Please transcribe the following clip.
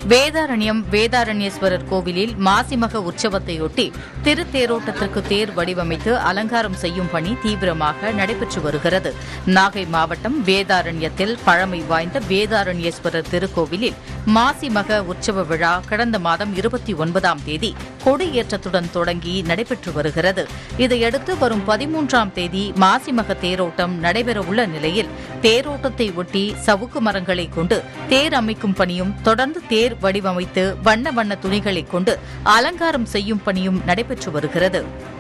வேதாரண்யம் வேதாரண்யேஸ்வரர் கோவிலில் மாசிமக உற்சவத்தையொட்டி திருத்தேரோட்டத்திற்கு தேர் வடிவமைத்து அலங்காரம் செய்யும் பணி தீவிரமாக நடைபெற்று வருகிறது நாகை மாவட்டம் வேதாரண்யத்தில் பழமை வாய்ந்த வேதாரண்யேஸ்வரர் திருக்கோவிலில் மாசிமக உற்சவ விழா கடந்த மாதம் இருபத்தி ஒன்பதாம் தேதி கொடியேற்றத்துடன் தொடங்கி நடைபெற்று வருகிறது இதையடுத்து வரும் பதிமூன்றாம் தேதி மாசிமக தேரோட்டம் நடைபெறவுள்ள நிலையில் தேரோட்டத்தை ஒட்டி சவுக்கு மரங்களை கொண்டு தேர் அமைக்கும் பணியும் தொடர்ந்து தேர் வடிவமைத்து வண்ண வண்ண துணிகளை கொண்டு அலங்காரம் செய்யும் பணியும் நடைபெற்று வருகிறது